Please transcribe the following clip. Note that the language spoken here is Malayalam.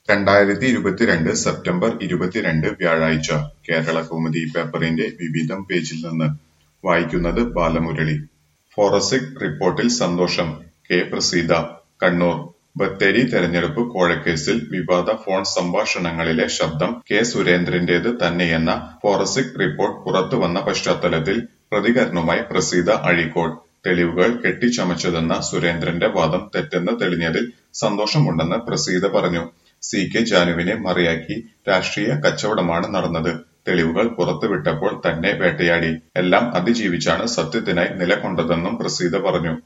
രണ്ടായിരത്തി ഇരുപത്തിരണ്ട് സെപ്റ്റംബർ ഇരുപത്തിരണ്ട് വ്യാഴാഴ്ച കേരളകൗമുദി പേപ്പറിന്റെ വിവിധം പേജിൽ നിന്ന് വായിക്കുന്നത് ബാലമുരളി ഫോറൻസിക് റിപ്പോർട്ടിൽ സന്തോഷം കെ പ്രസീത കണ്ണൂർ ബത്തേരി തെരഞ്ഞെടുപ്പ് കോഴക്കേസിൽ വിവാദ ഫോൺ സംഭാഷണങ്ങളിലെ ശബ്ദം കെ സുരേന്ദ്രന്റേത് തന്നെയെന്ന ഫോറൻസിക് റിപ്പോർട്ട് പുറത്തുവന്ന പശ്ചാത്തലത്തിൽ പ്രതികരണവുമായി പ്രസീത അഴീക്കോട് തെളിവുകൾ കെട്ടിച്ചമച്ചതെന്ന സുരേന്ദ്രന്റെ വാദം തെറ്റെന്ന് തെളിഞ്ഞതിൽ സന്തോഷമുണ്ടെന്ന് പ്രസീത പറഞ്ഞു സി കെ ജാനുവിനെ മറയാക്കി രാഷ്ട്രീയ കച്ചവടമാണ് നടന്നത് തെളിവുകൾ പുറത്തുവിട്ടപ്പോൾ തന്നെ വേട്ടയാടി എല്ലാം അതിജീവിച്ചാണ് സത്യത്തിനായി നിലകൊണ്ടതെന്നും പ്രസീത പറഞ്ഞു